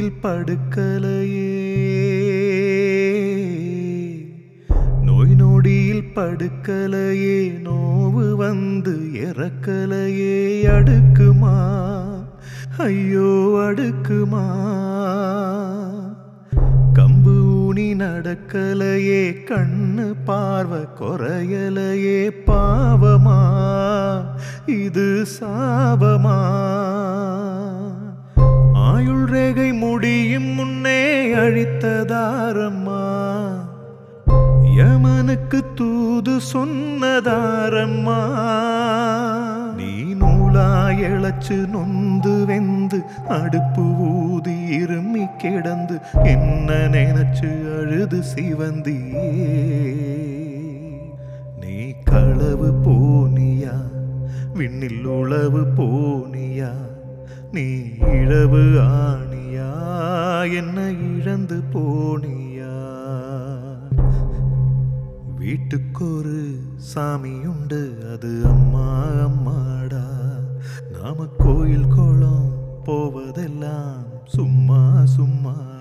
நொடியில் படுக்கலையே நோய் நொடியில் படுக்கலையே நோவு வந்து இறக்கலையே அடுக்குமா ஐயோ அடுக்குமா கம்பு ஊனி நடக்கலையே கண்ணு பார்வை குறையலையே பாவமா இது சாபமா ஆயுள் ரேகை முடியும் முன்னே அழித்ததாரம்மா யமனுக்கு தூது சொன்னதாரம்மா நீ நூலா இழைச்சு நொந்து வெந்து அடுப்பு ஊதி இருமி கிடந்து என்ன நினைச்சு அழுது சிவந்தியே நீ களவு போனியா விண்ணில் உளவு போனியா நீ இழவு ஆணியா என்ன இழந்து போனியா வீட்டுக்கொரு சாமியுண்டு அது அம்மா அம்மாடா நாம கோயில் குளம் போவதெல்லாம் சும்மா சும்மா